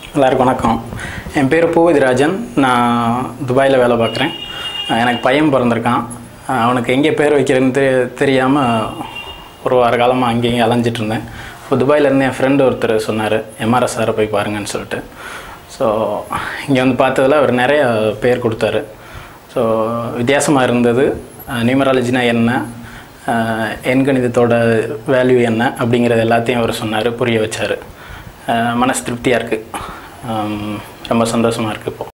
எல்லாருக்கும் வணக்கம் என் பேர் பூவதிராஜன் நான் துபாயில் வேலை பார்க்குறேன் எனக்கு பையன் பிறந்திருக்கான் அவனுக்கு எங்கே பேர் வைக்கிறதுன்னு தெ தெரியாமல் ஒரு வார காலமாக அங்கேயும் அலைஞ்சிட்டு இருந்தேன் இப்போ துபாயிலேருந்து என் ஃப்ரெண்டு ஒருத்தர் சொன்னார் எம்ஆர்எஸ் சாரை போய் பாருங்கன்னு சொல்லிட்டு ஸோ இங்கே வந்து பார்த்ததில் அவர் நிறைய பேர் கொடுத்தாரு ஸோ வித்தியாசமாக இருந்தது நியூமராலஜினா என்ன அஹ், எண்கணிதத்தோட வேல்யூ என்ன அப்படிங்கிறது எல்லாத்தையும் அவர் சொன்னார் புரிய வச்சார் மனசு திருப்தியாக இருக்குது ரொம்ப சந்தோஷமாக இருக்குது இப்போ